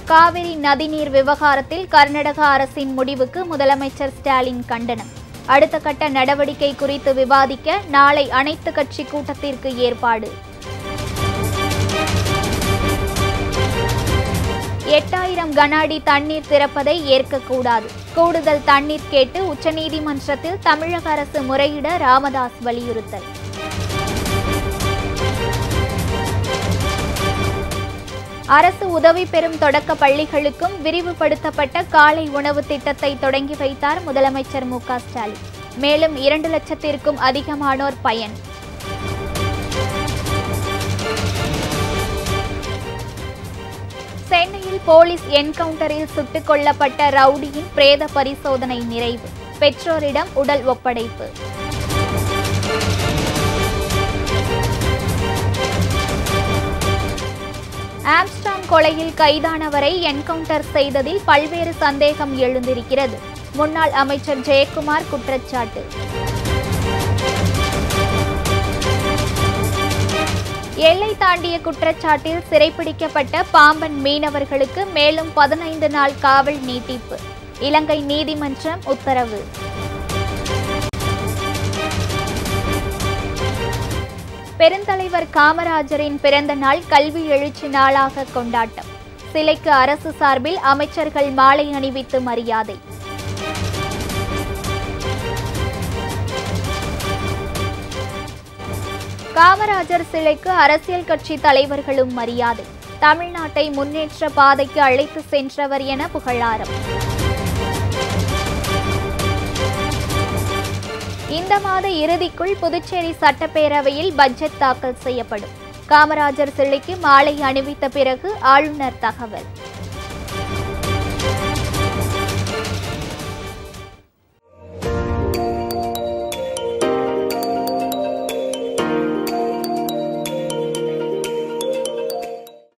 காவிரி நதிநீர் விவகாரத்தில் கர்நாடக அரசின் முடிவுக்கு முதலமைச்சர் ஸ்டாலின் கண்டனம் அடுத்த கட்ட நடவடிக்கை குறித்து விவாதிக்க நாளை அனைத்து கட்சி கூட்டத்திற்கு ஏற்பாடு எட்டாயிரம் கன அடி தண்ணீர் திறப்பதை ஏற்கக்கூடாது கூடுதல் தண்ணீர் கேட்டு உச்சநீதிமன்றத்தில் தமிழக அரசு முறையிட ராமதாஸ் வலியுறுத்தல் அரசு உதவி பெறும் தொடக்க பள்ளிகளுக்கும் விரிவுபடுத்தப்பட்ட காலை உணவு திட்டத்தை தொடங்கி வைத்தார் முதலமைச்சர் மு க ஸ்டாலின் மேலும் இரண்டு லட்சத்திற்கும் அதிகமானோர் பயன் சென்னையில் போலீஸ் என்கவுண்டரில் சுட்டுக் கொல்லப்பட்ட ரவுடியின் பிரேத பரிசோதனை நிறைவு பெற்றோரிடம் உடல் ஒப்படைப்பு ஆம்ஸ்டாங் கொலையில் கைதானவரை என்கவுண்டர் செய்ததில் பல்வேறு சந்தேகம் எழுந்திருக்கிறது முன்னாள் அமைச்சர் ஜெயக்குமார் குற்றச்சாட்டு எல்லை தாண்டிய குற்றச்சாட்டில் சிறைப்பிடிக்கப்பட்ட பாம்பன் மீனவர்களுக்கு மேலும் பதினைந்து நாள் காவல் நீட்டிப்பு இலங்கை நீதிமன்றம் உத்தரவு பெருந்தலைவர் காமராஜரின் பிறந்த நாள் கல்வி எழுச்சி நாளாக கொண்டாட்டம் சிலைக்கு அரசு சார்பில் அமைச்சர்கள் மாலை அணிவித்து மரியாதை காமராஜர் சிலைக்கு அரசியல் கட்சி தலைவர்களும் மரியாதை தமிழ்நாட்டை முன்னேற்ற பாதைக்கு அழைத்து சென்றவர் என புகழாரம் இந்த மாத இறுதிக்குள் புதுச்சேரி சட்டப்பேரவையில் பட்ஜெட் தாக்கல் செய்யப்படும் காமராஜர் சிலைக்கு மாலை அணிவித்த பிறகு ஆளுநர் தகவல்